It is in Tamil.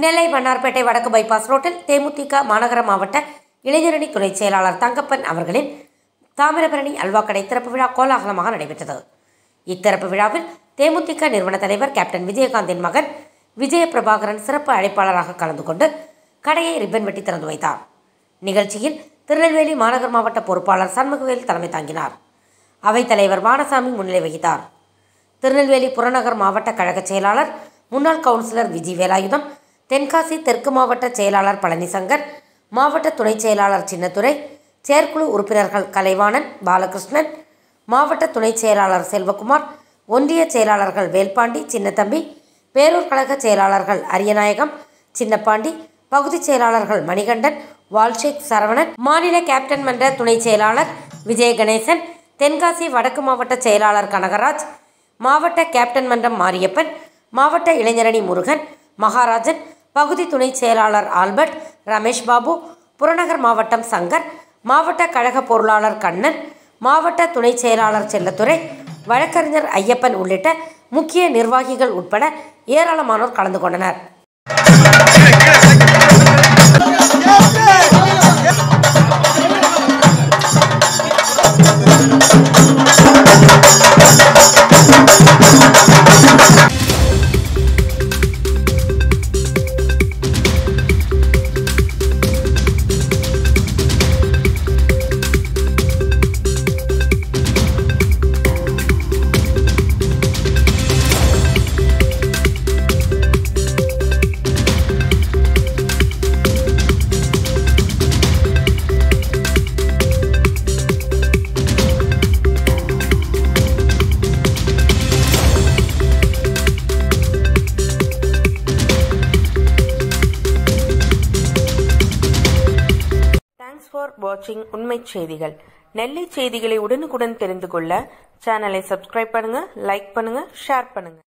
நெல்லை வண்ணார்பேட்டை வடக்கு பைபாஸ் ரோட்டில் தேமுதிக மாநகர மாவட்ட இளைஞரணி துணை செயலாளர் தங்கப்பன் அவர்களின் தாமிரபரணி அல்வா கடை திறப்பு விழா கோலாகலமாக நடைபெற்றது இத்திறப்பு விழாவில் தேமுதிக நிறுவன தலைவர் கேப்டன் விஜயகாந்தின் மகன் விஜய பிரபாகரன் சிறப்பு அழைப்பாளராக கலந்து கொண்டு கடையை ரிப்பன் வெட்டி திறந்து வைத்தார் நிகழ்ச்சியில் திருநெல்வேலி மாநகர் மாவட்ட பொறுப்பாளர் சண்முகவேல் தலைமை தாங்கினார் அவைத்தலைவர் வானசாமி முன்னிலை வகித்தார் திருநெல்வேலி புறநகர் மாவட்ட கழக செயலாளர் முன்னாள் கவுன்சிலர் விஜி வேலாயுதம் தென்காசி தெற்கு மாவட்ட செயலாளர் பழனிசங்கர் மாவட்ட துணைச் செயலாளர் சின்னத்துரை செயற்குழு உறுப்பினர்கள் கலைவாணன் பாலகிருஷ்ணன் மாவட்ட துணைச் செயலாளர் செல்வகுமார் ஒன்றிய செயலாளர்கள் வேல்பாண்டி சின்னத்தம்பி பேரூர் கழக செயலாளர்கள் அரியநாயகம் சின்னப்பாண்டி பகுதிச் செயலாளர்கள் மணிகண்டன் வால்ஷேக் சரவணன் மாநில கேப்டன் மன்ற துணைச் செயலாளர் விஜய கணேசன் தென்காசி வடக்கு மாவட்ட செயலாளர் கனகராஜ் மாவட்ட கேப்டன் மன்றம் மாரியப்பன் மாவட்ட இளைஞரணி முருகன் மகாராஜன் பகுதி துணைச் செயலாளர் ஆல்பர்ட் ரமேஷ் பாபு புறநகர் மாவட்டம் சங்கர் மாவட்ட கழக பொருளாளர் கண்ணன் மாவட்ட துணைச் செயலாளர் செல்லத்துறை வழக்கறிஞர் ஐயப்பன் உள்ளிட்ட முக்கிய நிர்வாகிகள் உட்பட ஏராளமானோர் கலந்து கொண்டனர் தேங்க்ஸ் ஃபார் வாட்சிங் உண்மை செய்திகள் நெல்லை செய்திகளை உடனுக்குடன் தெரிந்து கொள்ள சேனலை சப்ஸ்கிரைப் பண்ணுங்க லைக் பண்ணுங்க ஷேர் பண்ணுங்க